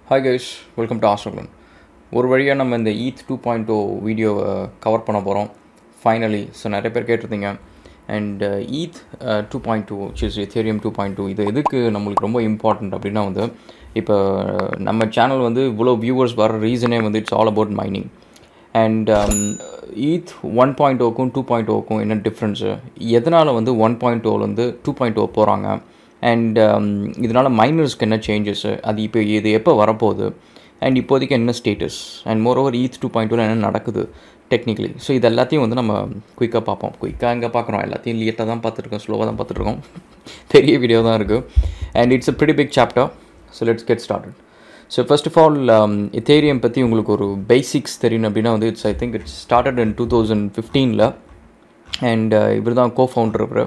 hi guys welcome to ஆஸ்ட்ரோக்லன் ஒரு வழியாக நம்ம இந்த ஈத் டூ பாயிண்ட் டூ வீடியோவை கவர் பண்ண போகிறோம் ஃபைனலி ஸோ நிறைய பேர் கேட்டிருந்தீங்க and ETH two point two சிஸ் எத்தேரியம் டூ பாயிண்ட் டூ இது எதுக்கு நம்மளுக்கு ரொம்ப இம்பார்ட்டண்ட் அப்படின்னா வந்து இப்போ நம்ம சேனல் வந்து இவ்வளோ வியூவர்ஸ் வர ரீசனே வந்து it's all about mining and ETH one point ஓக்கும் டூ பாயிண்ட் ஓக்கும் என்ன டிஃப்ரென்ஸு எதனால் வந்து ஒன் பாயிண்ட் ஓலேருந்து டூ பாயிண்ட் ஓ போகிறாங்க அண்ட் இதனால் மைனர்ஸ்க்கு என்ன சேஞ்சஸ்ஸு அது இப்போ இது எப்போ வரப்போகுது அண்ட் இப்போதைக்கு என்ன status and more over ETH two point டூவில் என்ன நடக்குது டெக்னிக்கலி ஸோ இது எல்லாத்தையும் வந்து நம்ம குயிக்காக பார்ப்போம் குயிக்காக எங்கே பார்க்குறோம் எல்லாத்தையும் லேட்டாக தான் பார்த்துருக்கோம் ஸ்லோவாக தான் பார்த்துட்ருக்கோம் பெரிய வீடியோ தான் இருக்குது and it's a pretty big chapter so let's get started so first of all Ethereum பற்றி உங்களுக்கு ஒரு பேசிக்ஸ் தெரியும் அப்படின்னா வந்து it's I think it's started in two thousand ஃபிஃப்டீனில் அண்ட் இவர் தான் கோ ஃபவுண்டர் இவர்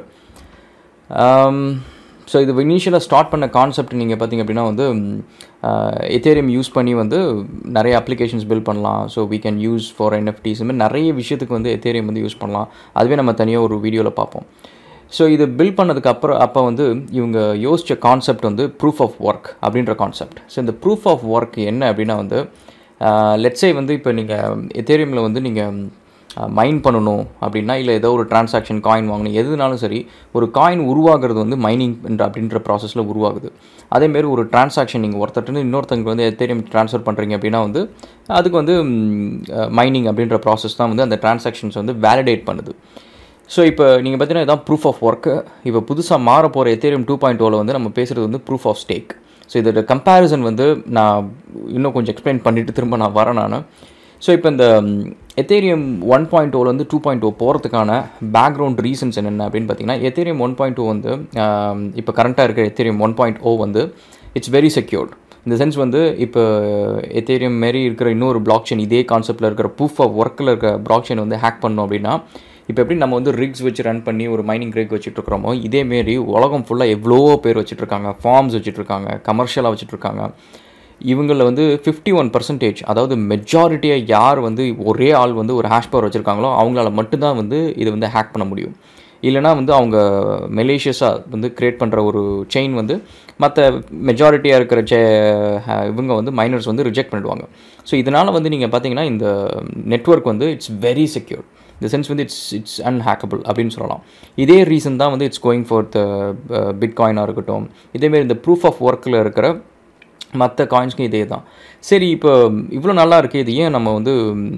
ஸோ இது இனிஷியலாக ஸ்டார்ட் பண்ண கான்செப்ட் நீங்கள் பார்த்தீங்க அப்படின்னா வந்து எத்தேரியம் யூஸ் பண்ணி வந்து நிறைய அப்ளிகேஷன்ஸ் பில்ட் பண்ணலாம் so we can use for NFTs இந்த மாதிரி நிறைய விஷயத்துக்கு வந்து எத்தேரியம் வந்து யூஸ் பண்ணலாம் அதுவே நம்ம தனியாக ஒரு வீடியோவில் பார்ப்போம் ஸோ இது பில்ட் பண்ணதுக்கு அப்புறம் அப்போ வந்து இவங்க யோசித்த கான்செப்ட் வந்து ப்ரூஃப் ஆஃப் ஒர்க் அப்படின்ற கான்செப்ட் ஸோ இந்த ப்ரூஃப் ஆஃப் ஒர்க் என்ன அப்படின்னா வந்து லெட்ஸே வந்து இப்போ நீங்கள் எத்தேரியமில் வந்து நீங்கள் மைன் பண்ணணும் அப்படின்னா இல்லை ஏதோ ஒரு டிரான்சாக்ஷன் காயின் வாங்கணும் எதுனாலும் சரி ஒரு காயின் உருவாகிறது வந்து மைனிங் அப்படின்ற ப்ராசஸில் உருவாகுது அதேமாரி ஒரு டிரான்சாக்ஷன் நீங்கள் ஒருத்தர்ட்டு இன்னொருத்தங்க வந்து எத்தேரியம் ட்ரான்ஸ்ஃபர் பண்ணுறீங்க அப்படின்னா வந்து அதுக்கு வந்து மைனிங் அப்படின்ற ப்ராசஸ் தான் வந்து அந்த டிரான்சாக்ஷன்ஸ் வந்து வேலிடேட் பண்ணுது ஸோ இப்போ நீங்கள் பார்த்தீங்கன்னா இதான் ப்ரூஃப் ஆஃப் ஒர்க்கு இப்போ புதுசாக மாற போகிற எத்தேரியம் டூ பாயிண்ட் ஓவில் வந்து நம்ம பேசுகிறது வந்து ப்ரூஃப் ஆஃப் ஸ்டேக் ஸோ இதோட கம்பேரிசன் வந்து நான் இன்னும் கொஞ்சம் எக்ஸ்பிளைன் பண்ணிவிட்டு திரும்ப நான் வரேன் நான் ஸோ இப்போ இந்த எத்தேரியம் ஒன் பாயிண்ட் ஓலேருந்து டூ பாயிண்ட் ஓ போகிறதுக்கான பேக்ரவுண்ட் ரீசன்ஸ் என்னென்ன அப்படின்னு பார்த்தீங்கன்னா எத்தேரியம் ஒன் பாயிண்ட் ஓ வந்து இப்போ கரண்ட்டாக இருக்கிற எத்தேரியம் ஒன் பாயிண்ட் ஓ வந்து இட்ஸ் வெரி செக்யூர்ட் இந்த சென்ஸ் வந்து இப்போ எத்தேரியம் மாரி இருக்கிற இன்னொரு பிளாக் செயின் இதே கான்செப்ட்டில் இருக்கிற ப்ரூஃப் ஆஃப் ஒர்க்கில் இருக்கிற பிளாக் செயின் வந்து ஹேக் பண்ணோம் அப்படின்னா இப்போ எப்படி நம்ம வந்து ரிக்ஸ் வச்சு ரன் பண்ணி ஒரு மைனிங் ரிக் வச்சுட்ருக்கிறோமோ இதேமாரி உலகம் ஃபுல்லாக எவ்வளோ பேர் வச்சுட்ருக்காங்க ஃபார்ம்ஸ் வச்சுட்ருக்காங்க கமர்ஷியலாக வச்சுட்ருக்காங்க இவங்களில் வந்து ஃபிஃப்டி ஒன் பர்சன்டேஜ் அதாவது மெஜாரிட்டியாக யார் வந்து ஒரே ஆள் வந்து ஒரு ஹேஷ் பவர் வச்சுருக்காங்களோ அவங்களால மட்டும்தான் வந்து இதை வந்து ஹேக் பண்ண முடியும் இல்லைனா வந்து அவங்க மெலேஷியஸாக வந்து க்ரியேட் பண்ணுற ஒரு செயின் வந்து மற்ற மெஜாரிட்டியாக இருக்கிற செ இவங்க வந்து மைனர்ஸ் வந்து ரிஜெக்ட் பண்ணிடுவாங்க ஸோ இதனால் வந்து நீங்கள் பார்த்தீங்கன்னா இந்த நெட்ஒர்க் வந்து இட்ஸ் வெரி செக்யூர் இந்த சென்ஸ் வந்து இட்ஸ் இட்ஸ் அன்ஹேக்கபிள் அப்படின்னு சொல்லலாம் இதே ரீசன் தான் வந்து இட்ஸ் கோயிங் ஃபார் த பிட்காயினாக இருக்கட்டும் இதேமாரி இந்த ப்ரூஃப் ஆஃப் ஒர்க்கில் இருக்கிற மற்ற காயின்ஸ்க்கும் இதே தான் சரி இப்போ இவ்வளோ நல்லா இருக்குது இது ஏன் நம்ம வந்து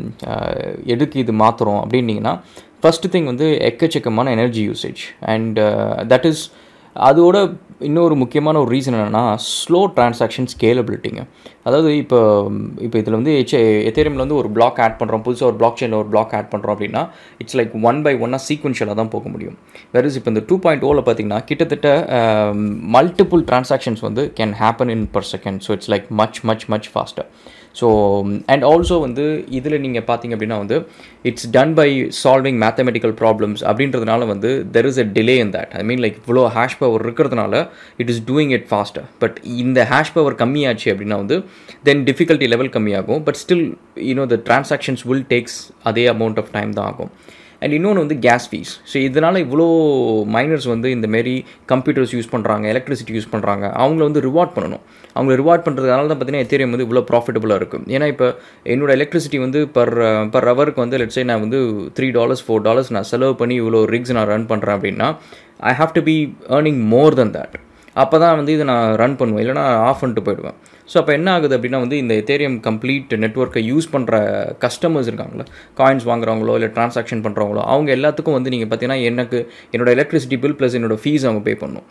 எதுக்கு இது மாற்றுறோம் அப்படின்னீங்கன்னா ஃபஸ்ட்டு திங் வந்து எக்கச்சக்கமான energy usage and that is அதோட இன்னொரு முக்கியமான ஒரு ரீசன் என்னென்னா ஸ்லோ டிரான்சாக்ஷன் ஸ்கேலபிலிட்டிங்க அதாவது இப்போ இப்போ இதில் வந்து ஹெச் எத்தேரியமில் வந்து ஒரு பிளாக் ஆட் பண்ணுறோம் புதுசாக ஒரு பிளாக் செயினில் ஒரு பிளாக் ஆட் பண்ணுறோம் அப்படின்னா இட்ஸ் லைக் ஒன் பை ஒன்னாக சீக்வன்ஷியலாக தான் போக முடியும் வேறு இப்போ இந்த டூ பாயிண்ட் ஓவில் பார்த்தீங்கன்னா கிட்டத்தட்ட மல்டிபிள் டிரான்சாக்ஷன்ஸ் வந்து can happen in per second so it's like much much much faster so and also வந்து இதில் நீங்கள் பார்த்தீங்க அப்படின்னா வந்து it's done by solving mathematical problems அப்படின்றதுனால வந்து there is a delay in that I mean like இவ்வளோ ஹேஷ் பவர் இருக்கிறதுனால it is doing it faster but இந்த ஹேஷ் பவர் கம்மியாச்சு அப்படின்னா வந்து தென் டிஃபிகல்ட்டி லெவல் கம்மியாகும் but still you know the transactions will takes அதே அமௌண்ட் ஆஃப் டைம் தான் ஆகும் அண்ட் இன்னொன்று வந்து கேஸ் ஃபீஸ் ஸோ இதனால் இவ்வளோ மைனர்ஸ் வந்து இந்தமாரி கம்ப்யூட்டர்ஸ் யூஸ் பண்ணுறாங்க எலக்ட்ரிசிட்டி யூஸ் பண்ணுறாங்க அவங்கள வந்து ரிவார்ட் பண்ணணும் அவங்கள ரிவார்ட் பண்ணுறதுனால தான் பார்த்தீங்கன்னா எத்தேரியம் வந்து இவ்வளோ ப்ராஃபிட்டபுளாக இருக்கும் ஏன்னா இப்போ என்னோட எலக்ட்ரிசிட்டி வந்து பர் பர் ஹவருக்கு வந்து லெட்ஸே நான் வந்து த்ரீ டாலர்ஸ் ஃபோர் டாலர்ஸ் நான் செலவு பண்ணி இவ்வளோ ரிக்ஸ் நான் ரன் பண்ணுறேன் அப்படின்னா I have to be earning more then that அப்போ தான் வந்து இதை நான் ரன் பண்ணுவேன் இல்லைனா ஆஃப் பண்ணிட்டு போயிடுவேன் ஸோ அப்போ என்ன ஆகுது அப்படின்னா வந்து இந்த எத்தேரியம் கம்ப்ளீட் நெட்ஒர்க்கை யூஸ் பண்ணுற கஸ்டமர்ஸ் இருக்காங்களோ காயின்ஸ் வாங்குறவங்களோ இல்லை ட்ரான்சாக்ஷன் பண்ணுறவங்களோ அவங்க எல்லாத்துக்கும் வந்து நீங்கள் பார்த்தீங்கன்னா எனக்கு என்னோட எலக்ட்ரிசிட்டி பில் ப்ளஸ் என்னோடய ஃபீஸ் அவங்க பே பண்ணணும்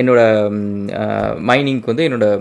என்னோடய மைனிங்க்கு வந்து என்னோடய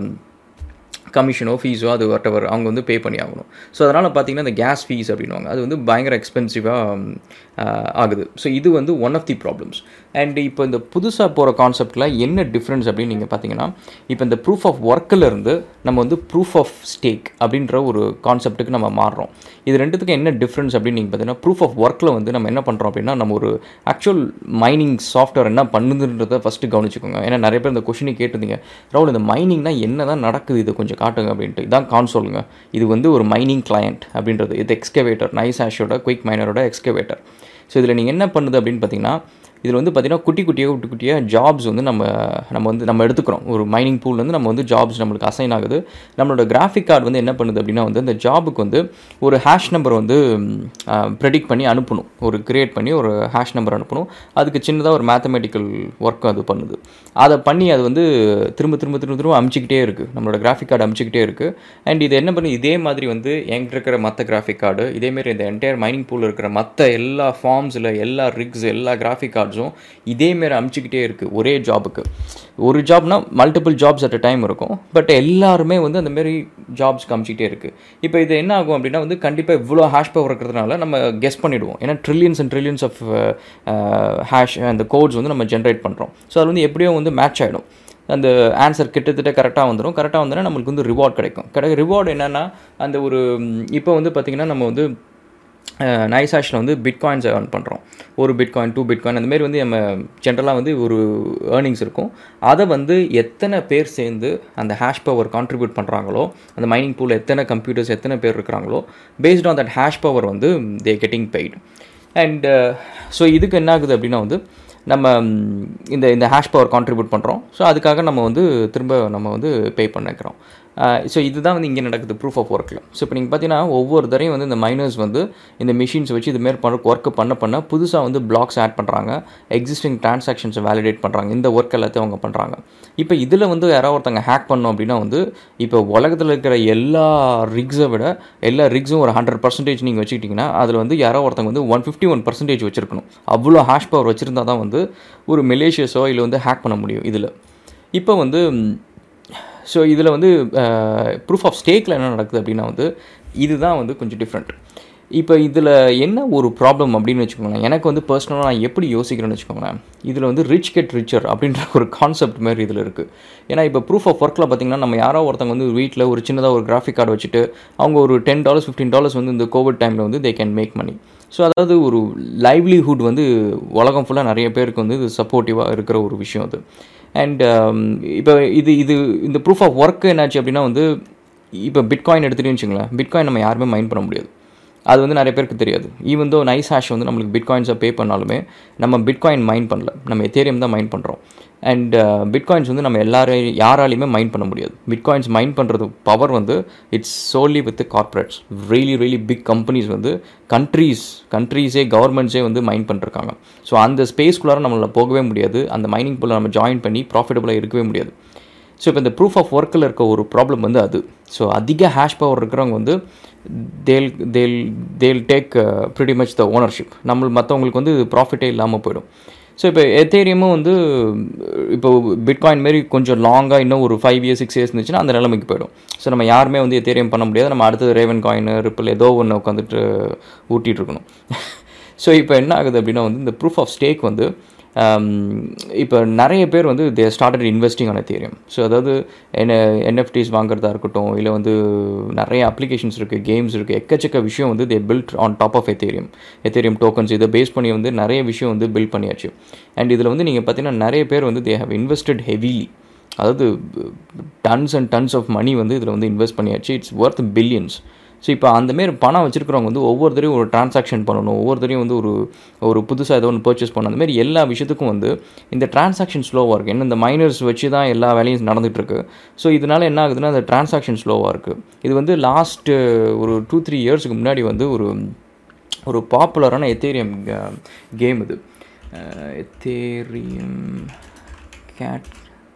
கமிஷனோ ஃபீஸோ அது வட்டவர் அவங்க வந்து பே பண்ணி ஆகணும் ஸோ அதனால் பார்த்தீங்கன்னா இந்த கேஸ் ஃபீஸ் அப்படின்வாங்க அது வந்து பயங்கர எக்ஸ்பென்சிவாக ஆகுது ஸோ இது வந்து one of the problems and இப்போ இந்த புதுசாக போகிற கான்செப்டில் என்ன டிஃப்ரென்ஸ் அப்படின்னு நீங்கள் பார்த்தீங்கன்னா இப்போ இந்த ப்ரூஃப் ஆஃப் ஒர்க்கில் இருந்து நம்ம வந்து ப்ரூஃப் ஆஃப் ஸ்டேக் அப்படின்ற ஒரு கான்செப்ட்டுக்கு நம்ம மாறுறோம் இது ரெண்டுத்துக்கு என்ன டிஃப்ரென்ஸ் அப்படின்னு நீங்கள் பார்த்தீங்கன்னா ப்ரூஃப் ஆஃப் ஒர்க்கில் வந்து நம்ம என்ன பண்ணுறோம் அப்படின்னா நம்ம ஒரு ஆக்சுவல் மைனிங் சாஃப்ட்வேர் என்ன பண்ணுதுன்றதை ஃபஸ்ட்டு கவனிச்சுக்கோங்க ஏன்னா நிறைய பேர் இந்த கொஷினை கேட்டிருந்தீங்க ராகுல் இந்த மைனிங்னா என்ன தான் நடக்குது இது கொஞ்சம் காட்டுங்க அப்படின்ட்டு இதான் கான்சோலுங்க இது வந்து ஒரு மைனிங் கிளையண்ட் அப்படின்றது இது எக்ஸ்கவேட்டர் நைஸ் ஆஷோட குயிக் மைனரோட எக்ஸ்கவேட்டர் ஸோ இதில் நீங்கள் என்ன பண்ணுது அப்படின்னு பார்த்தீங்கன்னா இதில் வந்து பார்த்திங்கன்னா குட்டி குட்டியாக குட்டி குட்டியாக ஜாப்ஸ் வந்து நம்ம நம்ம வந்து நம்ம எடுத்துக்கிறோம் ஒரு மைனிங் பூல்லேருந்து நம்ம வந்து ஜாப்ஸ் நம்மளுக்கு அசைன் ஆகுது நம்மளோட கிராஃபிக் கார்டு வந்து என்ன பண்ணுது அப்படின்னா வந்து அந்த ஜாபுக்கு வந்து ஒரு ஹேஷ் நம்பர் வந்து ப்ரெடிக்ட் பண்ணி அனுப்பணும் ஒரு கிரியேட் பண்ணி ஒரு ஹேஷ் நம்பர் அனுப்பணும் அதுக்கு சின்னதாக ஒரு மேத்தமெட்டிக்கல் ஒர்க் அது பண்ணுது அதை பண்ணி அது வந்து திரும்ப திரும்ப திரும்ப திரும்ப அமுச்சிக்கிட்டே இருக்குது நம்மளோட கிராஃபிக் கார்டு அமுச்சிக்கிட்டே இருக்குது அண்ட் இது என்ன பண்ணி இதே மாதிரி வந்து என்கிட்ட இருக்கிற மற்ற கிராஃபிக் கார்டு இதேமாரி இந்த என்டையர் மைனிங் பூலில் இருக்கிற மற்ற எல்லா ஃபார்ம்ஸில் எல்லா ரிக்ஸ் எல்லா கிராஃபிக் கார்ட்ஸும் இதேமாரி அமுச்சிக்கிட்டே இருக்குது ஒரே ஜாபுக்கு ஒரு ஜாப்னா multiple jobs at a time இருக்கும் பட் எல்லாருமே வந்து அந்த மாரி ஜாப்ஸ்க்கு அமுச்சிக்கிட்டே இருக்குது இப்போ இது என்ன ஆகும் அப்படின்னா வந்து கண்டிப்பாக இவ்வளோ ஹேஷ் பவர் இருக்கிறதுனால நம்ம கெஸ் பண்ணிவிடுவோம் ஏன்னா trillions and trillions of hash அந்த கோட்ஸ் வந்து நம்ம ஜென்ரேட் பண்ணுறோம் ஸோ அது வந்து எப்படியோ வந்து மேட்ச் ஆகிடும் அந்த ஆன்சர் கிட்டத்தட்ட கரெக்டாக வந்துடும் கரெக்டாக வந்தோன்னா நம்மளுக்கு வந்து ரிவார்ட் கிடைக்கும் கிடை ரிவார்டு என்னென்னா அந்த ஒரு இப்போ வந்து பார்த்திங்கன்னா நம்ம வந்து நைஸ் ஹேஷில் வந்து பிட்காயின்ஸை ஏர்ன் பண்ணுறோம் ஒரு பிட்காயின் டூ பிட்காயின் அந்த மாதிரி வந்து நம்ம ஜென்ரலாக வந்து ஒரு ஏர்னிங்ஸ் இருக்கும் அதை வந்து எத்தனை பேர் சேர்ந்து அந்த ஹேஷ் பவர் கான்ட்ரிபியூட் பண்ணுறாங்களோ அந்த மைனிங் பூலில் எத்தனை கம்ப்யூட்டர்ஸ் எத்தனை பேர் இருக்கிறாங்களோ based on that hash power வந்து they getting paid and so இதுக்கு என்ன ஆகுது அப்படின்னா வந்து நம்ம இந்த இந்த ஹேஷ் பவர் கான்ட்ரிபியூட் பண்ணுறோம் ஸோ அதுக்காக நம்ம வந்து திரும்ப நம்ம வந்து பே பண்ணிக்கிறோம் ஸோ இதுதான் வந்து இங்கே நடக்குது ப்ரூஃப் ஆஃப் ஒர்க்கில் ஸோ இப்போ நீங்கள் பார்த்தீங்கன்னா ஒவ்வொரு தரையும் வந்து இந்த மைனர்ஸ் வந்து இந்த மிஷின்ஸ் வச்சு இதுமாரி பண்ண ஒர்க்கு பண்ண பண்ண புதுசாக வந்து பிளாக்ஸ் ஆட் பண்ணுறாங்க எக்ஸிஸ்டிங் ட்ரான்சாக்ஷன்ஸை வேலிடேட் பண்ணுறாங்க இந்த ஒர்க் எல்லாத்தையும் அவங்க பண்ணுறாங்க இப்போ இதில் வந்து யாராவது ஒருத்தங்க ஹேக் பண்ணோம் அப்படின்னா வந்து இப்போ உலகத்தில் இருக்கிற எல்லா ரிக்ஸை விட எல்லா ரிக்ஸும் ஒரு ஹண்ட்ரட் பர்சன்டேஜ் நீங்கள் வச்சுக்கிட்டிங்கன்னா அதில் வந்து யாரோ ஒருத்தங்க வந்து ஒன் ஃபிஃப்டி ஒன் பர்சன்டேஜ் வச்சுருக்கணும் அவ்வளோ ஹேஷ் பவர் வச்சுருந்தா தான் வந்து ஒரு மெலேஷியஸோ இல்லை வந்து ஹேக் பண்ண முடியும் இதில் இப்போ வந்து ஸோ இதில் வந்து ப்ரூஃப் ஆஃப் ஸ்டேக்கில் என்ன நடக்குது அப்படின்னா வந்து இதுதான் வந்து கொஞ்சம் டிஃப்ரெண்ட் இப்போ இதில் என்ன ஒரு ப்ராப்ளம் அப்படின்னு வச்சுக்கோங்களேன் எனக்கு வந்து பர்சனலாக நான் எப்படி யோசிக்கிறேன்னு வச்சுக்கோங்களேன் இதில் வந்து ரிச் கெட் ரிச்சர் அப்படின்ற ஒரு கான்செப்ட் மாதிரி இதில் இருக்குது ஏன்னா இப்போ ப்ரூஃப் ஆஃப் ஒர்க்கில் பார்த்திங்கன்னா நம்ம யாரோ ஒருத்தவங்க வந்து வீட்டில் ஒரு சின்னதாக ஒரு கிராஃபிக் கார்டு வச்சுட்டு அவங்க ஒரு டென் டாலர்ஸ் ஃபிஃப்டீன் டாலர்ஸ் வந்து இந்த கோவிட் டைமில் வந்து they can make money so அதாவது ஒரு லைவ்லிஹுட் வந்து உலகம் ஃபுல்லாக நிறைய பேருக்கு வந்து இது சப்போர்ட்டிவாக இருக்கிற ஒரு விஷயம் அது அண்ட் இப்போ இது இது இந்த ப்ரூஃப் ஆஃப் ஒர்க் என்னாச்சு அப்படின்னா வந்து இப்போ பிட்காயின் எடுத்துகிட்டு வச்சுங்களேன் பிட்காயின் நம்ம யாருமே மைண்ட் பண்ண முடியாது அது வந்து நிறைய பேருக்கு தெரியாது ஈவன் தோ நைஸ் ஹேஷ் வந்து நம்மளுக்கு பிட்காயின்ஸை பே பண்ணாலுமே நம்ம பிட்காயின் மைண்ட் பண்ணல நம்ம எத்தேரியம் தான் மைண்ட் பண்ணுறோம் அண்ட் பிட்காயின்ஸ் வந்து நம்ம எல்லாரையும் யாராலையுமே மைண்ட் பண்ண முடியாது பிட்காயின்ஸ் மைண்ட் பண்ணுறது பவர் வந்து it's solely with corporates really really big companies வந்து கண்ட்ரீஸ் கண்ட்ரீஸே கவர்மெண்ட்ஸே வந்து மைண்ட் பண்ணிருக்காங்க ஸோ அந்த ஸ்பேஸ்குள்ளார நம்மளால் போகவே முடியாது அந்த மைனிங் புள்ள நம்ம ஜாயின் பண்ணி ப்ராஃபிட்டபுளாக இருக்கவே முடியாது ஸோ இப்போ இந்த ப்ரூஃப் ஆஃப் ஒர்க்கில் இருக்க ஒரு ப்ராப்ளம் வந்து அது ஸோ அதிக ஹேஷ் பவர் இருக்கிறவங்க வந்து they'll they'll they'll take pretty much the ownership நம்ம மற்றவங்களுக்கு வந்து ப்ராஃபிட்டே இல்லாமல் போயிடும் ஸோ இப்போ எத்தேரியமும் வந்து இப்போ பிட்காயின் மாரி கொஞ்சம் லாங்காக இன்னும் ஒரு ஃபைவ் இயர்ஸ் சிக்ஸ் இயர்ஸ் இருந்துச்சுன்னா அந்த நிலைமைக்கு போயிடும் ஸோ நம்ம யாருமே வந்து எத்தேரியம் பண்ண முடியாது நம்ம அடுத்தது ரேவன் காயின் ரிப்பிள் ஏதோ ஒன்று உட்காந்துட்டு ஊட்டிகிட்டு இருக்கணும் ஸோ இப்போ என்ன ஆகுது அப்படின்னா வந்து இந்த ப்ரூஃப் ஆஃப் ஸ்டேக் வந்து இப்போ நிறைய பேர் வந்து தே ஸ்டார்டட் இன்வெஸ்டிங் ஆன தேரியம் ஸோ அதாவது என்ன என்எஃப்டிஸ் வாங்குறதா இருக்கட்டும் இல்லை வந்து நிறைய அப்ளிகேஷன்ஸ் இருக்குது கேம்ஸ் இருக்குது எக்கச்சக்க விஷயம் வந்து they build on top of Ethereum Ethereum tokens இதை பேஸ் பண்ணி வந்து நிறைய விஷயம் வந்து பில்ட் பண்ணியாச்சு அண்ட் இதில் வந்து நீங்கள் பார்த்தீங்கன்னா நிறைய பேர் வந்து தே ஹவ் இன்வெஸ்டட் ஹெவிலி அதாவது tons and tons of money வந்து இதில் வந்து இன்வெஸ்ட் பண்ணியாச்சு இட்ஸ் ஒர்த் பில்லியன்ஸ் ஸோ இப்போ அந்தமாரி பணம் வச்சுருக்கிறவங்க வந்து ஒவ்வொருத்தரையும் ஒரு டிரான்சாக்ஷன் பண்ணணும் ஒவ்வொருத்தரையும் வந்து ஒரு ஒரு புதுசாக ஏதோ ஒன்று பர்ச்சேஸ் பண்ணணும் அந்தமாரி எல்லா விஷயத்துக்கும் வந்து இந்த டிரான்சாக்ஷன் ஸ்லோவாக இருக்குது ஏன்னா இந்த மைனர்ஸ் வச்சு தான் எல்லா வேலையும் நடந்துகிட்ருக்கு ஸோ இதனால் என்ன ஆகுதுன்னா அந்த டிரான்சாக்ஷன் ஸ்லோவாக இருக்குது இது வந்து லாஸ்ட்டு ஒரு டூ த்ரீ இயர்ஸுக்கு முன்னாடி வந்து ஒரு ஒரு பாப்புலரான எத்தேரியம் கேம் இது எத்தேரியம் கேட்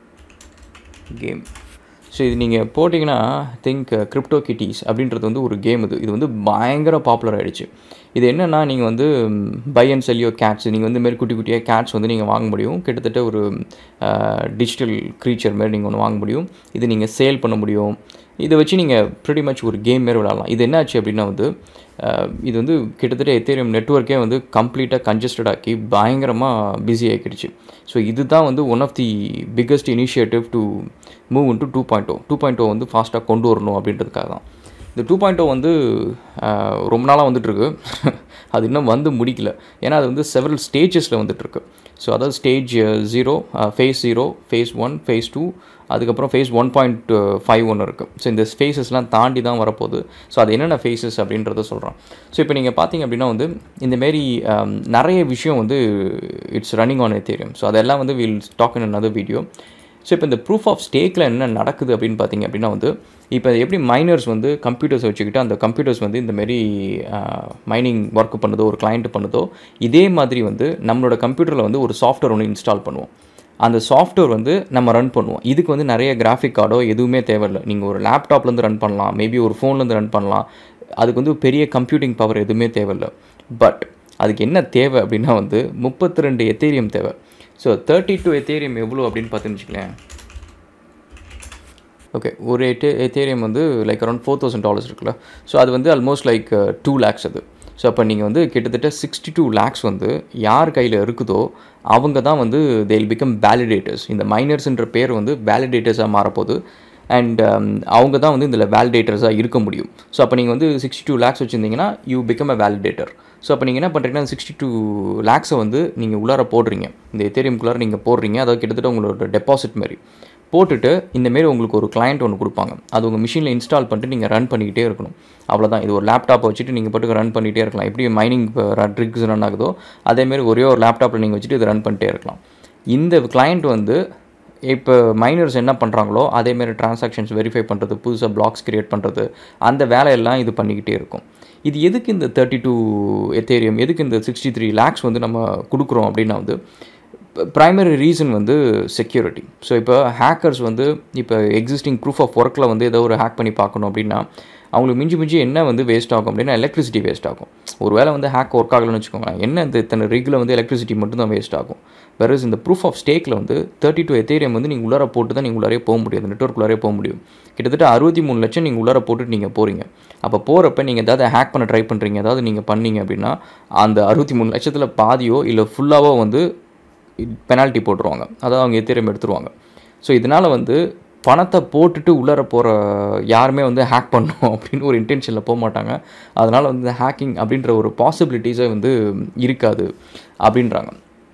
கேம் ஸோ இது நீங்கள் போட்டிங்கன்னா திங்க் கிரிப்டோ கிட்டீஸ் அப்படின்றது வந்து ஒரு கேம் இது இது வந்து பயங்கர பாப்புலர் ஆகிடுச்சு இது என்னென்னா நீங்கள் வந்து பை அண்ட் செல்லியோ கேட்ஸ் நீங்கள் வந்து மாரி குட்டி குட்டியாக கேட்ஸ் வந்து நீங்கள் வாங்க முடியும் கிட்டத்தட்ட ஒரு டிஜிட்டல் க்ரீச்சர் மாரி நீங்கள் ஒன்று வாங்க முடியும் இது நீங்கள் சேல் பண்ண முடியும் இதை வச்சு நீங்கள் ப்ரிட்டி மச் ஒரு கேம் மாரி விளாட்லாம் இது என்ன ஆச்சு அப்படின்னா வந்து இது வந்து கிட்டத்தட்ட எத்தேரியம் நெட்ஒர்க்கே வந்து கம்ப்ளீட்டாக கன்ஜஸ்டட் ஆக்கி பயங்கரமாக பிஸி ஆகிடுச்சு ஸோ இதுதான் வந்து one of the biggest initiative to move into two point O two point O வந்து ஃபாஸ்ட்டாக கொண்டு வரணும் அப்படின்றதுக்காக தான் இந்த டூ பாயிண்ட் வந்து ஆஹ், ரொம்ப நாளாக வந்துட்டுருக்கு அது இன்னும் வந்து முடிக்கல ஏன்னா அது வந்து செவரல் ஸ்டேஜஸில் வந்துட்டுருக்கு ஸோ அதாவது stage zero phase zero phase one phase two அதுக்கப்புறம் ஃபேஸ் ஒன் பாயிண்ட் ஃபைவ் ஒன்று இருக்குது ஸோ இந்த ஃபேஸஸ்லாம் தாண்டி தான் வரப்போகுது ஸோ அது என்னென்ன ஃபேஸஸ் அப்படின்றத சொல்கிறோம் ஸோ இப்போ நீங்கள் பார்த்தீங்க அப்படின்னா வந்து இந்தமாரி நிறைய விஷயம் வந்து it's running on Ethereum so அதெல்லாம் வந்து will talk in another video so இப்போ இந்த ப்ரூஃப் ஆஃப் ஸ்டேக்கில் என்ன நடக்குது அப்படின்னு பார்த்தீங்க அப்படின்னா வந்து இப்போ எப்படி மைனர்ஸ் வந்து கம்ப்யூட்டர்ஸ் வச்சுக்கிட்டு அந்த கம்ப்யூட்டர்ஸ் வந்து இந்த மாதிரி மைனிங் ஒர்க் பண்ணுதோ ஒரு கிளைண்ட் பண்ணுதோ இதே மாதிரி வந்து நம்மளோட கம்ப்யூட்டரில் வந்து ஒரு சாஃப்ட்வேர் ஒன்று இன்ஸ்டால் பண்ணுவோம் அந்த சாஃப்ட்வேர் வந்து நம்ம ரன் பண்ணுவோம் இதுக்கு வந்து நிறைய கிராஃபிக் கார்டோ எதுவுமே தேவையில்லை நீங்கள் ஒரு லேப்டாப்லேருந்து ரன் பண்ணலாம் மேபி ஒரு ஃபோன்லேருந்து ரன் பண்ணலாம் அதுக்கு வந்து பெரிய கம்ப்யூட்டிங் பவர் எதுவுமே தேவையில்லை பட் அதுக்கு என்ன தேவை அப்படின்னா வந்து முப்பத்தி ரெண்டு எத்தேரியம் தேவை ஸோ தேர்ட்டி டூ எத்தேரியம் எவ்வளோ அப்படின்னு பார்த்துன்னு வச்சுக்கலேன் ஓகே ஒரு எத்தே எத்தேரியம் வந்து like around four thousand dollars இருக்குல்ல ஸோ அது வந்து ஆல்மோஸ்ட் லைக் டூ லேக்ஸ் அது ஸோ அப்போ நீங்கள் வந்து கிட்டத்தட்ட சிக்ஸ்டி டூ லேக்ஸ் வந்து யார் கையில் இருக்குதோ அவங்க தான் வந்து தேல் பிகம் வேலிடேட்டர்ஸ் இந்த மைனர்ஸ்ன்ற பேர் வந்து வேலிடேட்டர்ஸாக மாறப்போகுது அண்ட் அவங்க தான் வந்து இதில் வேலிடேட்டர்ஸாக இருக்க முடியும் ஸோ அப்போ நீங்கள் வந்து சிக்ஸ்டி டூ லேக்ஸ் வச்சுருந்தீங்கன்னா you become a validator so அப்போ நீங்கள் என்ன பண்ணுறீங்கன்னா சிக்ஸ்டி டூ லேக்ஸை வந்து நீங்கள் உள்ளார போடுறீங்க இந்த எத்தேரியம்குள்ளார நீங்கள் போடுறீங்க அதாவது கிட்டத்தட்ட உங்களோட டெபாசிட் மாதிரி போட்டுட்டு இந்தமாரி உங்களுக்கு ஒரு client ஒன்று கொடுப்பாங்க அது உங்கள் மிஷினில் இன்ஸ்டால் பண்ணிட்டு நீங்கள் ரன் பண்ணிக்கிட்டே இருக்கணும் அவ்வளோதான் இது ஒரு லேப்டாப்பை வச்சுட்டு நீங்கள் பாட்டுக்கு ரன் பண்ணிகிட்டே இருக்கலாம் எப்படி மைனிங் ட்ரிக்ஸ் ரன் ஆகுதோ அதேமாரி ஒரே ஒரு லேப்டாப்பில் நீங்கள் வச்சுட்டு இதை ரன் பண்ணிட்டே இருக்கலாம் இந்த client வந்து இப்போ மைனர்ஸ் என்ன பண்ணுறாங்களோ அதேமாரி டிரான்சாக்ஷன்ஸ் வெரிஃபை பண்ணுறது புதுசாக பிளாக்ஸ் கிரியேட் பண்ணுறது அந்த வேலையெல்லாம் இது பண்ணிக்கிட்டே இருக்கும் இது எதுக்கு இந்த தேர்ட்டி டூ எத்தேரியம் எதுக்கு இந்த சிக்ஸ்டி த்ரீ லேக்ஸ் வந்து நம்ம கொடுக்குறோம் அப்படின்னா வந்து ப்ரைமரி ரீசன் வந்து செக்யூரிட்டி ஸோ இப்போ ஹேக்கர்ஸ் வந்து இப்போ எக்ஸிஸ்டிங் ப்ரூஃப் ஆஃப் ஒர்க்கில் வந்து ஏதோ ஒரு ஹேக் பண்ணி பார்க்கணும் அப்படின்னா அவங்களுக்கு மிஞ்சி மிஞ்சி என்ன வந்து வேஸ்ட் ஆகும் அப்படின்னா எலக்ட்ரிசிட்டி வேஸ்ட் ஆகும் ஒரு வேளை வந்து ஹேக் ஒர்க் ஆகலைன்னு வச்சுக்கோங்க என்ன இந்த இத்தனை ரிகில் வந்து எலக்ட்ரிசிட்டி மட்டும் தான் வேஸ்ட் ஆகும் வேறஸ் இந்த ப்ரூஃப் ஆஃப் ஸ்டேக்கில் வந்து தேர்ட்டி டூ எத்தேரியம் வந்து நீங்கள் உள்ளார போட்டு தான் நீங்கள் உள்ளாரே போக முடியும் அந்த நெட்ஒர்க் உள்ளாரே போக முடியும் கிட்டத்தட்ட அறுபத்தி மூணு லட்சம் நீங்கள் உள்ளார போட்டுட்டு நீங்கள் போகிறீங்க அப்போ போகிறப்ப நீங்கள் ஏதாவது ஹேக் பண்ண ட்ரை பண்ணுறீங்க ஏதாவது நீங்கள் பண்ணீங்க அப்படின்னா அந்த அறுபத்தி மூணு லட்சத்தில் பாதியோ இல்லை ஃபுல்லாவோ வந்து பெனால்ட்டி போட்டுருவாங்க அதாவது அவங்க எத்தேரியம் எடுத்துருவாங்க ஸோ இதனால் வந்து பணத்தை போட்டுட்டு உள்ளார போகிற யாருமே வந்து ஹேக் பண்ணணும் அப்படின்னு ஒரு இன்டென்ஷனில் போக மாட்டாங்க அதனால் வந்து ஹேக்கிங் அப்படின்ற ஒரு பாசிபிலிட்டிஸே வந்து இருக்காது அப்படின்றாங்க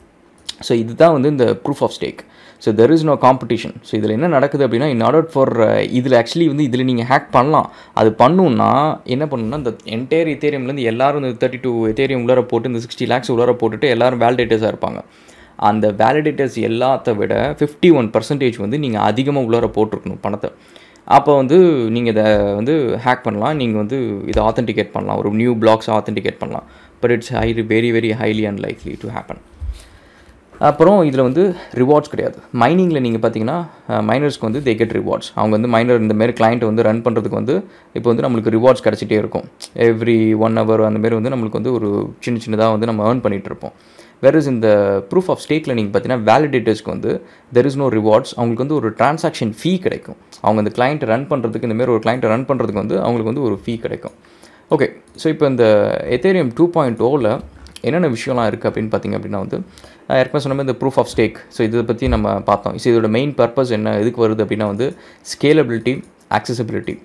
ஸோ இதுதான் வந்து இந்த proof of stake so there is no competition so இதில் என்ன நடக்குது அப்படின்னா இன் ஆர்டர் ஃபார் இதில் ஆக்சுவலி வந்து இதில் நீங்கள் ஹேக் பண்ணலாம் அது பண்ணணுன்னா என்ன பண்ணணும்னா இந்த என்டையர் இத்தேரியம்லேருந்து எல்லாரும் இந்த தேர்ட்டி டூ எத்தேரியம் உள்ளார போட்டு இந்த சிக்ஸ்டி லேக்ஸ் உள்ளார போட்டுட்டு எல்லாரும் வேலிடேட்டர்ஸாக இருப்பாங்க அந்த வேலிடேட்டர்ஸ் எல்லாத்த விட ஃபிஃப்டி ஒன் பர்சன்டேஜ் வந்து நீங்கள் அதிகமாக உள்ளார போட்டிருக்கணும் பணத்தை அப்போ வந்து நீங்கள் இதை வந்து ஹேக் பண்ணலாம் நீங்கள் வந்து இதை ஆத்தென்டிகேட் பண்ணலாம் ஒரு நியூ பிளாக்ஸ் ஆத்தென்டிகேட் பண்ணலாம் but it's high very very highly unlikely to happen அப்புறம் இதில் வந்து ரிவார்ட்ஸ் கிடையாது மைனிங்கில் நீங்கள் பார்த்தீங்கன்னா மைனர்ஸ்க்கு வந்து தே கெட் ரிவார்ட்ஸ் அவங்க வந்து மைனர் இந்த மாதிரி கிளைண்ட் வந்து ரன் பண்ணுறதுக்கு வந்து இப்போ வந்து நம்மளுக்கு ரிவார்ட்ஸ் கிடச்சிட்டே இருக்கும் எவ்ரி ஒன் ஹவர் அந்த மாதிரி வந்து நம்மளுக்கு வந்து ஒரு சின்ன சின்னதாக வந்து நம்ம ஏர்ன் பண்ணிகிட்டு இருப்போம் வேறஸ் இந்த ப்ரூஃப் ஆஃப் ஸ்டேக்கில் நீங்கள் பார்த்தீங்கன்னா வேலிடேட்டர்ஸ்க்கு வந்து தெர் இஸ் நோ ரிவார்ட்ஸ் அவங்களுக்கு வந்து ஒரு டிரான்சாக்ஷன் ஃபீ கிடைக்கும் அவங்க அந்த கிளைண்ட் ரன் பண்ணுறதுக்கு இந்த மாதிரி ஒரு கிளைண்ட்டை ரன் பண்ணுறதுக்கு வந்து அவங்களுக்கு வந்து ஒரு ஃபீ கிடைக்கும் ஓகே ஸோ இப்போ இந்த எத்தேரியம் டூ பாயிண்ட் ஓவில் என்னென்ன விஷயம்லாம் இருக்குது அப்படின்னு பார்த்தீங்க அப்படின்னா வந்து நான் ஏற்கனவே சொன்ன மாதிரி இந்த ப்ரூஃப் ஆஃப் ஸ்டேக் ஸோ இதை பற்றி நம்ம பார்த்தோம் ஸோ இதோட மெயின் பர்பஸ் என்ன எதுக்கு வருது அப்படின்னா வந்து ஸ்கேலபிலிட்டி ஆக்சசிபிலிட்டி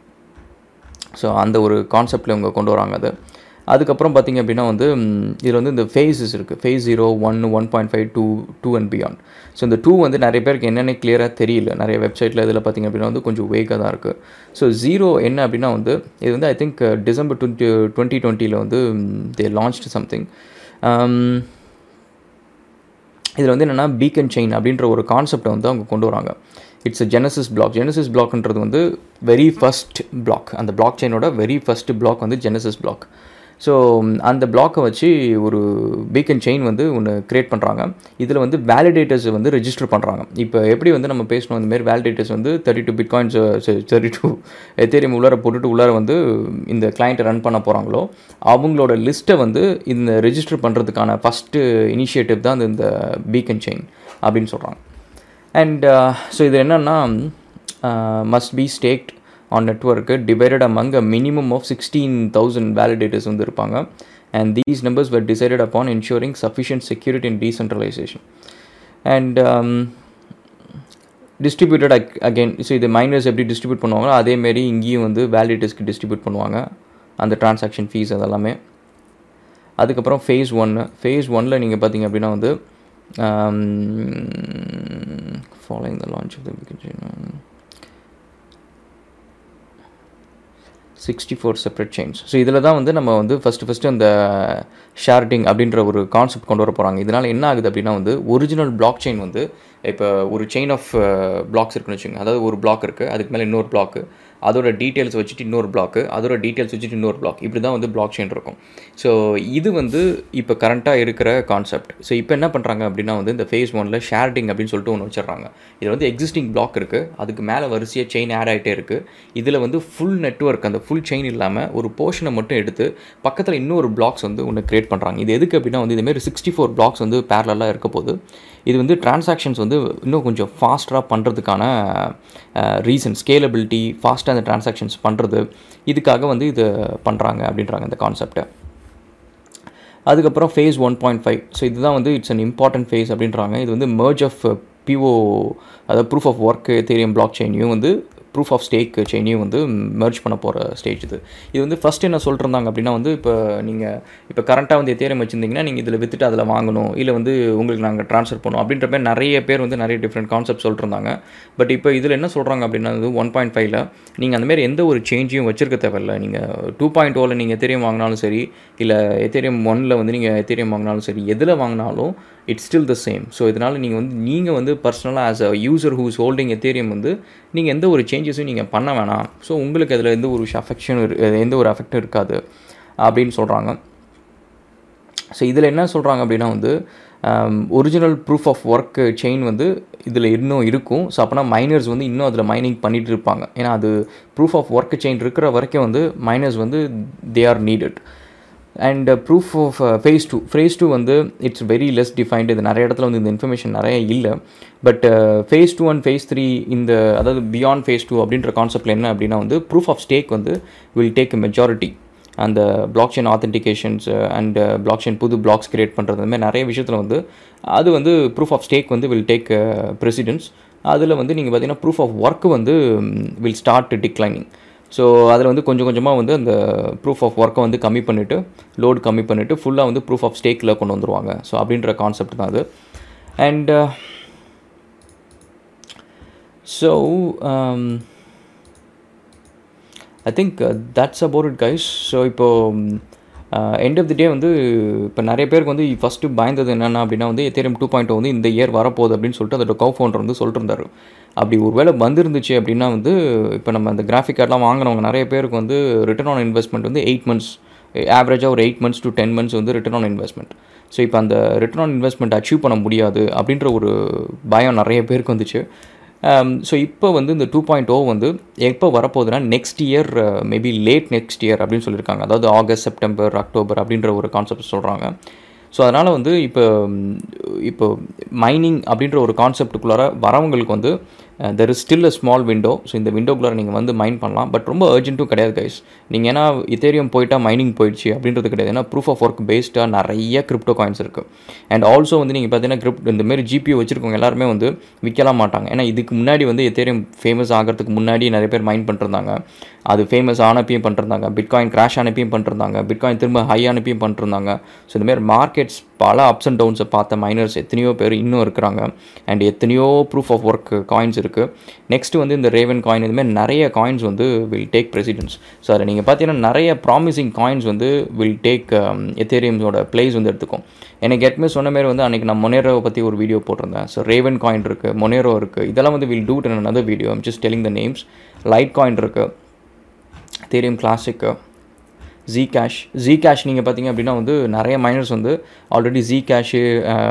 ஸோ அந்த ஒரு கான்செப்டில் இவங்க கொண்டு வராங்க அது அதுக்கப்புறம் பார்த்திங்க அப்படின்னா வந்து இதில் வந்து இந்த ஃபேஸஸ் இருக்குது phase zero one one point five two two and beyond so இந்த டூ வந்து நிறைய பேருக்கு என்னென்ன கிளியராக தெரியல நிறைய வெப்சைட்டில் இதில் பார்த்திங்க அப்படின்னா வந்து கொஞ்சம் வேக்காக தான் இருக்குது ஸோ ஜீரோ என்ன அப்படின்னா வந்து இது வந்து I think December twenty twenty டுவெண்ட்டியில் வந்து தே லான்ச் சம்திங் இதில் வந்து என்னென்னா பீக்கன் செயின் அப்படின்ற ஒரு கான்செப்டை வந்து அவங்க கொண்டு வராங்க இட்ஸ் ஜெனசிஸ் பிளாக் ஜெனசிஸ் பிளாக்ன்றது வந்து வெரி ஃபஸ்ட் பிளாக் அந்த பிளாக் செயினோட வெரி ஃபஸ்ட் பிளாக் வந்து ஜெனசிஸ் பிளாக் ஸோ அந்த பிளாக்கை வச்சு ஒரு பீக்கன் செயின் வந்து ஒன்று க்ரியேட் பண்ணுறாங்க இதில் வந்து வேலிடேட்டர்ஸ் வந்து ரெஜிஸ்டர் பண்ணுறாங்க இப்போ எப்படி வந்து நம்ம பேசணும் இந்த மாதிரி வேலிடேட்டர்ஸ் வந்து thirty two bit coins thirty two Ethereum உள்ளார போட்டுட்டு உள்ளார வந்து இந்த கிளைண்ட்டை ரன் பண்ண போகிறாங்களோ அவங்களோட லிஸ்ட்டை வந்து இந்த ரெஜிஸ்டர் பண்ணுறதுக்கான ஃபஸ்ட்டு இனிஷியேட்டிவ் தான் இந்த பீக்கன் செயின் அப்படின்னு சொல்கிறாங்க அண்ட் ஸோ இது என்னென்னா must be staked on network divided among a minimum of sixteen thousand validators வந்து இருப்பாங்க and these numbers were decided upon ensuring sufficient security and decentralization and distributed again so இது miners எப்படி distribute பண்ணுவாங்களோ அதேமாரி இங்கேயும் வந்து வேலிடேட்டர்ஸ்க்கு டிஸ்ட்ரிபியூட் பண்ணுவாங்க அந்த டிரான்சாக்ஷன் ஃபீஸ் அதெல்லாமே அதுக்கப்புறம் ஃபேஸ் ஒன்று ஃபேஸ் ஒனில் நீங்கள் பார்த்தீங்க அப்படின்னா வந்து following the launch of the sixty four separate chains so இதில் தான் வந்து நம்ம வந்து ஃபஸ்ட்டு ஃபஸ்ட்டு அந்த ஷேர்டிங் அப்படின்ற ஒரு கான்செப்ட் கொண்டு வர போகிறாங்க இதனால் என்ன ஆகுது அப்படின்னா வந்து ஒரிஜினல் பிளாக் செயின் வந்து இப்போ ஒரு செயின் ஆஃப் பிளாக்ஸ் இருக்குன்னு வச்சுங்க அதாவது ஒரு பிளாக் இருக்குது அதுக்கு மேலே இன்னொரு பிளாக்கு அதோட டீட்டெயில்ஸ் வச்சுட்டு இன்னொரு பிளாக்கு அதோட டீட்டெயில்ஸ் வச்சுட்டு இன்னொரு பிளாக் இப்படி தான் வந்து பிளாக் செயின் இருக்கும் ஸோ இது வந்து இப்போ கரண்ட்டாக இருக்கிற கான்செப்ட் ஸோ இப்போ என்ன பண்ணுறாங்க அப்படின்னா வந்து இந்த ஃபேஸ் ஒனில் ஷேர்டிங் அப்படின்னு சொல்லிட்டு ஒன்று வச்சிடுறாங்க இதில் வந்து எக்ஸிஸ்டிங் பிளாக் இருக்குது அதுக்கு மேலே வரிசையாக செயின் ஆட் ஆகிட்டே இருக்குது இதில் வந்து ஃபுல் நெட்ஒர்க் அந்த ஃபுல் செயின் இல்லாமல் ஒரு போர்ஷனை மட்டும் எடுத்து பக்கத்தில் இன்னொரு பிளாக்ஸ் வந்து ஒன்று க்ரியேட் பண்ணுறாங்க இது எதுக்கு அப்படின்னா வந்து இதுமாரி சிக்ஸ்டி ஃபோர் பிளாக்ஸ் வந்து பேரலாக இருக்க போது இது வந்து டிரான்சாக்ஷன்ஸ் வந்து இன்னும் கொஞ்சம் ஃபாஸ்ட்டாக பண்ணுறதுக்கான ரீசன் ஸ்கேலபிலிட்டி ஃபாஸ்ட்டாக அந்த டிரான்சாக்ஷன்ஸ் பண்ணுறது இதுக்காக வந்து இது பண்ணுறாங்க அப்படின்றாங்க இந்த கான்செப்டை அதுக்கப்புறம் phase one point five so இதுதான் வந்து இட்ஸ் அன் இம்பார்ட்டன்ட் ஃபேஸ் அப்படின்றாங்க இது வந்து மர்ஜ் ஆஃப் பிஓ அதாவது proof of work Ethereum block செயினையும் வந்து ப்ரூஃப் ஆஃப் ஸ்டேக் செயினையும் வந்து மெர்ஜ் பண்ண போகிற ஸ்டேஜ் இது இது வந்து ஃபஸ்ட் என்ன சொல்லிருந்தாங்க அப்படின்னா வந்து இப்போ நீங்கள் இப்போ கரண்ட்டாக வந்து எத்தேரியம் வச்சுருந்தீங்கன்னா நீங்கள் இதில் விற்றுட்டு அதில் வாங்கணும் இல்லை வந்து உங்களுக்கு நாங்கள் ட்ரான்ஸ்ஃபர் பண்ணணும் அப்படின்ற மாதிரி நிறைய பேர் வந்து நிறைய டிஃப்ரெண்ட் கான்செப்ட் சொல்லிருந்தாங்க பட் இப்போ இதில் என்ன சொல்கிறாங்க அப்படின்னா வந்து ஒன் பாயிண்ட் ஃபைவ்ல நீங்கள் அந்தமாரி எந்த ஒரு சேஞ்சையும் வச்சிருக்க தேவையில்ல நீங்கள் டூ பாயிண்ட் ஓவில் நீங்கள் எத்தேரியம் வாங்கினாலும் சரி இல்லை எத்தேரியம் ஒனில் வந்து நீங்கள் எத்தேரியம் வாங்கினாலும் சரி எதில் வாங்கினாலும் it's still the same so இதனால் நீங்கள் வந்து நீங்கள் வந்து பர்சனலாக as a user who's holding Ethereum வந்து நீங்கள் எந்த ஒரு சேஞ்சஸும் நீங்கள் பண்ண வேணாம் ஸோ உங்களுக்கு அதில் எந்த ஒரு அஃபெக்ஷனும் எந்த ஒரு அஃபெக்டும் இருக்காது அப்படின்னு சொல்கிறாங்க ஸோ இதில் என்ன சொல்கிறாங்க அப்படின்னா வந்து original proof of work chain வந்து இதில் இன்னும் இருக்கும் ஸோ அப்போனா மைனர்ஸ் வந்து இன்னும் அதில் மைனிங் பண்ணிகிட்டு இருப்பாங்க ஏன்னா அது ப்ரூஃப் ஆஃப் ஒர்க் செயின் இருக்கிற வரைக்கும் வந்து மைனர்ஸ் வந்து they are needed and proof of phase two phase two வந்து இட்ஸ் வெரி லெஸ் டிஃபைன்டு இது நிறைய இடத்துல வந்து இந்த இன்ஃபர்மேஷன் நிறைய இல்லை but phase two and phase three இந்த அதாவது பியாண்ட் ஃபேஸ் டூ அப்படின்ற கான்செப்டில் என்ன அப்படின்னா வந்து ப்ரூஃப் ஆஃப் ஸ்டேக் வந்து வில் டேக் மெஜாரிட்டி அந்த block chain authentications and block chain புது பிளாக்ஸ் கிரியேட் பண்ணுறது அந்த மாதிரி நிறைய விஷயத்தில் வந்து அது வந்து ப்ரூஃப் ஆஃப் ஸ்டேக் வந்து வில் டேக் ப்ரெசிடென்ஸ் அதில் வந்து நீங்கள் பார்த்தீங்கன்னா ப்ரூஃப் ஆஃப் ஒர்க் வந்து வில் ஸ்டார்ட் டிக்ளைனிங் ஸோ அதில் வந்து கொஞ்சம் கொஞ்சமாக வந்து அந்த ப்ரூஃப் ஆஃப் ஒர்க்கை வந்து கம்மி பண்ணிவிட்டு லோடு கம்மி பண்ணிவிட்டு ஃபுல்லாக வந்து ப்ரூஃப் ஆஃப் ஸ்டேக்கில் கொண்டு வந்துருவாங்க ஸோ அப்படின்ற கான்செப்ட் தான் அது and so I think that's about it guys so இப்போது எண்ட் ஆஃப் தி டே வந்து இப்போ நிறைய பேருக்கு வந்து ஃபஸ்ட்டு பயந்தது என்னென்னா அப்படின்னா வந்து எத்தேரியம் டூ பாயிண்ட் வந்து இந்த இயர் வரப்போகுது அப்படின்னு சொல்லிட்டு அதோட கவு ஃபவுண்டர் வந்து சொல்லிட்டு இருந்தார் அப்படி ஒரு வேளை வந்துருந்துச்சு அப்படின்னா வந்து இப்போ நம்ம அந்த கிராஃபிக் கார்டெலாம் வாங்கினவங்க நிறைய பேருக்கு வந்து ரிட்டர்ன் ஆன் இன்வெஸ்ட்மெண்ட் வந்து எயிட் மந்த்ஸ் ஆவரேஜாக ஒரு eight months to ten months வந்து ரிட்டர்ன் ஆன் இன்வெஸ்ட்மெண்ட் ஸோ இப்போ அந்த ரிட்டர்ன் ஆன் இன்வெஸ்ட்மெண்ட் அச்சீவ் பண்ண முடியாது அப்படின்ற ஒரு பயம் நிறைய பேருக்கு வந்துச்சு ஸோ இப்போ வந்து இந்த டூ பாயிண்ட் ஓ வந்து எப்போ வரப்போகுதுன்னா next year maybe late next year அப்படின்னு சொல்லியிருக்காங்க அதாவது ஆகஸ்ட் செப்டம்பர் அக்டோபர் அப்படின்ற ஒரு கான்செப்ட் சொல்கிறாங்க ஸோ அதனால் வந்து இப்போ இப்போ மைனிங் அப்படின்ற ஒரு கான்செப்டுக்குள்ளார வரவங்களுக்கு வந்து there is still a small window so இந்த விண்டோக்குள்ளார நீங்கள் வந்து மைன் பண்ணலாம் பட் ரொம்ப அர்ஜென்ட்டும் கிடையாது கைஸ் நீங்கள் ஏன்னா இத்தேரியம் போயிட்டால் மைனிங் போயிடுச்சு அப்படின்றது கிடையாது ஏன்னா ப்ரூஃப் ஆஃப் ஒர்க் பேஸ்டாக நிறைய கிரிப்டோ காயின்ஸ் இருக்குது அண்ட் ஆல்சோ வந்து நீங்கள் பார்த்தீங்கன்னா கிரிப்ட் இந்த மாதிரி ஜிபிஓ வச்சுருக்கவங்க எல்லாருமே வந்து விற்கலாம் மாட்டாங்க ஏன்னா இதுக்கு முன்னாடி வந்து எத்தேரியம் ஃபேமஸ் ஆகிறதுக்கு முன்னாடி நிறைய பேர் மைன் பண்ணிருந்தாங்க அது ஃபேமஸ் ஆனப்பையும் பண்ணிருந்தாங்க பிட்காயின் கிராஷ் ஆனப்பையும் பண்ணிருந்தாங்க பிட்காயின் திரும்ப ஹை ஆனப்பையும் பண்ணிருந்தாங்க ஸோ இந்தமாரி மார்க்கெட்ஸ் பல அப்ஸ் அண்ட் டவுன்ஸை பார்த்த மைனர்ஸ் எத்தனையோ பேர் இன்னும் இருக்கிறாங்க அண்ட் எத்தனையோ ப்ரூஃப் ஆஃப் ஒர்க் காயின்ஸ் இருக்குது நெக்ஸ்ட்டு வந்து இந்த ரேவன் காயின் இதுமாதிரி நிறைய காயின்ஸ் வந்து வில் டேக் ப்ரெசிடென்ஸ் ஸோ அதில் நீங்கள் பார்த்தீங்கன்னா நிறைய ப்ராமிசிங் காயின்ஸ் வந்து வில் டேக் எத்தேரியம்ஸோட பிளேஸ் வந்து எடுத்துக்கும் எனக்கு ஏற்கனவே சொன்ன மாதிரி வந்து அன்றைக்கி நான் மொனேரோவை பற்றி ஒரு வீடியோ போட்டிருந்தேன் ஸோ ரேவன் காயின் இருக்குது மொனேரோ இருக்குது இதெல்லாம் வந்து will do in another video I'm just telling the names Litecoin இருக்குது Ethereum classic Zcash Zcash நீங்கள் பார்த்தீங்க அப்படின்னா வந்து நிறைய மைனர்ஸ் வந்து ஆல்ரெடி ஜி கேஷு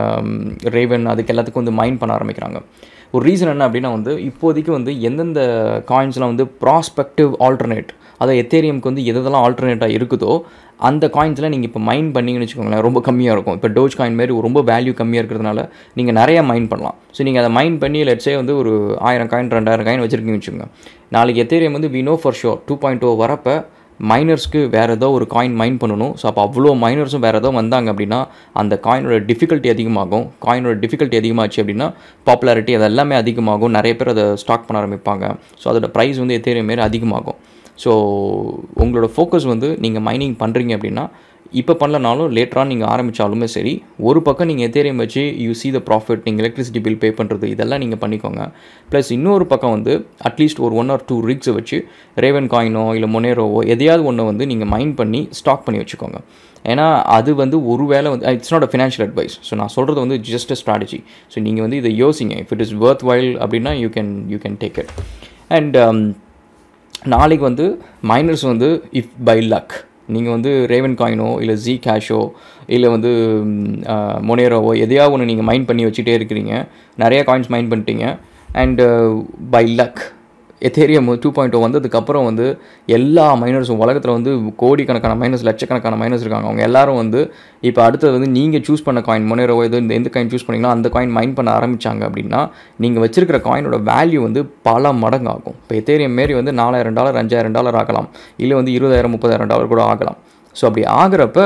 ரேவன் அதுக்கு எல்லாத்துக்கும் வந்து மைன் பண்ண ஆரம்பிக்கிறாங்க ஒரு ரீசன் என்ன அப்படின்னா வந்து இப்போதைக்கு வந்து எந்தெந்த காயின்ஸ்லாம் வந்து ப்ராஸ்பெக்டிவ் ஆல்டர்னேட் அதாவது எத்தேரியம்க்கு வந்து எதெல்லாம் ஆல்டர்னேட்டாக இருக்குதோ அந்த காயின்ஸ்லாம் நீங்கள் இப்போ மைன் பண்ணிங்கன்னு வச்சுக்கோங்களேன் ரொம்ப கம்மியாக இருக்கும் இப்போ டோஜ் காயின் மாதிரி ரொம்ப வேல்யூ கம்மியாக இருக்கிறதுனால நீங்கள் நிறைய மைன் பண்ணலாம் ஸோ நீங்கள் அதை மைன் பண்ணி லெட்ஸே வந்து ஒரு ஆயிரம் காயின் ரெண்டாயிரம் காயின் வச்சுருக்கீங்கன்னு வச்சுக்கோங்க நாளைக்கு எத்தேரியம் வந்து we know for sure two point O வரப்போ மைனர்ஸ்க்கு வேறு ஏதோ ஒரு காயின் மைன் பண்ணணும் ஸோ அப்போ அவ்வளோ மைனர்ஸும் வேறு ஏதோ வந்தாங்க அப்படின்னா அந்த காயினோட டிஃபிகல்ட்டி அதிகமாகும் காயினோட டிஃபிகல்ட்டி அதிகமாச்சு அப்படின்னா பாப்புலாரிட்டி அது எல்லாமே அதிகமாகும் நிறைய பேர் அதை ஸ்டாக் பண்ண ஆரம்பிப்பாங்க ஸோ அதோட ப்ரைஸ் வந்து எத்தேரியம் மாரி அதிகமாகும் ஸோ உங்களோட ஃபோக்கஸ் வந்து நீங்கள் மைனிங் பண்ணுறீங்க அப்படின்னா இப்போ பண்ணலனாலும் லேட்டராக நீங்கள் ஆரம்பித்தாலுமே சரி ஒரு பக்கம் நீங்கள் எத்தேரியம் வச்சு யூ சி த ப்ராஃபிட் நீங்கள் எலக்ட்ரிசிட்டி பில் பே பண்ணுறது இதெல்லாம் நீங்கள் பண்ணிக்கோங்க ப்ளஸ் இன்னொரு பக்கம் வந்து அட்லீஸ்ட் ஒரு ஒன் ஆர் டூ ரிக்ஸை வச்சு ரேவன் காயினோ இல்லை மொனேரோவோ எதையாவது ஒன்று வந்து நீங்கள் மைண்ட் பண்ணி ஸ்டாக் பண்ணி வச்சுக்கோங்க ஏன்னா அது வந்து ஒரு வேளை வந்து it's not a financial advice so நான் சொல்கிறது வந்து ஜஸ்ட் அ ஸ்ட்ராட்டஜி ஸோ நீங்கள் வந்து இதை யோசிங்க if it is worthwhile அப்படின்னா you can you can take it and நாளைக்கு வந்து மைனர்ஸ் வந்து இஃப் பை லக் நீங்கள் வந்து ரேவன் காயினோ இல்லை ஜி கேஷோ இல்லை வந்து மொனேரோவோ எதையாவது ஒன்று நீங்கள் மைண்ட் பண்ணி வச்சுட்டே இருக்கிறீங்க நிறையா காயின்ஸ் மைண்ட் பண்ணிட்டீங்க and by luck Ethereum two point O வந்ததுக்கப்புறம் வந்து எல்லா மைனர்ஸும் உலகத்தில் வந்து கோடிக்கணக்கான மைனர்ஸ் லட்சக்கணக்கான மைனர்ஸ் இருக்காங்க அவங்க எல்லாரும் வந்து இப்போ அடுத்தது வந்து நீங்கள் சூஸ் பண்ண காயின் மொனேரோ எது இந்த எந்த காயின் சூஸ் பண்ணிங்கன்னா அந்த காயின் மைண்ட் பண்ண ஆரம்பித்தாங்க அப்படின்னா நீங்கள் வச்சிருக்கிற காயினோட வேல்யூ வந்து பல மடங்கு ஆகும் இப்போ எத்தேரியம் மாரி வந்து நாலாயிரம் டாலர் அஞ்சாயிரம் டாலர் ஆகலாம் இல்லை வந்து இருபதாயிரம் முப்பதாயிரம் டாலர் கூட ஆகலாம் ஸோ அப்படி ஆகிறப்ப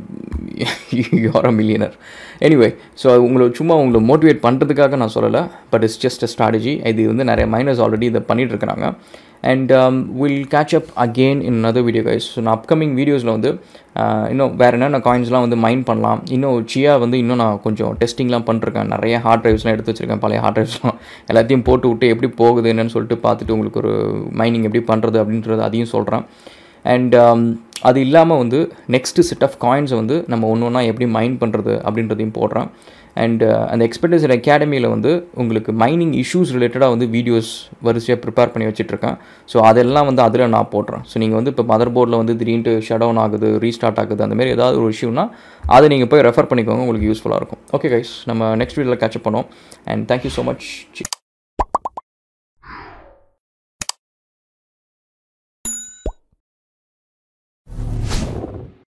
you're a millionaire anyway so உங்களை சும்மா உங்களை மோட்டிவேட் பண்ணுறதுக்காக நான் சொல்லலை but it's just a strategy இது வந்து நிறைய மைனர்ஸ் ஆல்ரெடி இதை பண்ணிகிட்டு இருக்கிறாங்க and will catch up again in other video guys so நான் அப்கமிங் வீடியோஸில் வந்து இன்னும் வேறு என்னென்ன காயின்ஸ்லாம் வந்து மைண்ட் பண்ணலாம் இன்னும் சியா வந்து இன்னும் நான் கொஞ்சம் டெஸ்டிங்லாம் பண்ணிருக்கேன் நிறைய ஹார்ட் ட்ரைவ்ஸ்லாம் எடுத்து வச்சுருக்கேன் பழைய ஹார்ட் ட்ரைவ்ஸ்லாம் எல்லாத்தையும் போட்டு விட்டு எப்படி போகுது என்னன்னு சொல்லிட்டு பார்த்துட்டு உங்களுக்கு ஒரு மைனிங் எப்படி பண்ணுறது அப்படின்றது அதையும் சொல்கிறேன் அண்ட் அது இல்லாமல் வந்து நெக்ஸ்ட்டு செட் ஆஃப் காயின்ஸை வந்து நம்ம ஒன்று ஒன்றா எப்படி மைண்ட் பண்ணுறது அப்படின்றதையும் போடுறேன் அண்ட் அந்த எக்ஸ்பெக்டேஷன் அகாடமியில் வந்து உங்களுக்கு மைனிங் இஷ்யூஸ் ரிலேட்டடாக வந்து வீடியோஸ் வரிசையாக ப்ரிப்பேர் பண்ணி வச்சுட்ருக்கேன் ஸோ அதெல்லாம் வந்து அதில் நான் போடுறேன் ஸோ நீங்கள் வந்து இப்போ மதர் போர்டில் வந்து திடீர்னு ஷட் டவுன் ஆகுது ரீஸ்டார்ட் ஆகுது அந்த மாதிரி ஏதாவது ஒரு இஷ்யூனா அதை நீங்கள் போய் ரெஃபர் பண்ணிக்கோங்க உங்களுக்கு யூஸ்ஃபுல்லாக இருக்கும் ஓகே கைஸ் நம்ம நெக்ஸ்ட் வீடியோவில் கேட்சப் பண்ணோம் அண்ட் தேங்க்யூ ஸோ மச்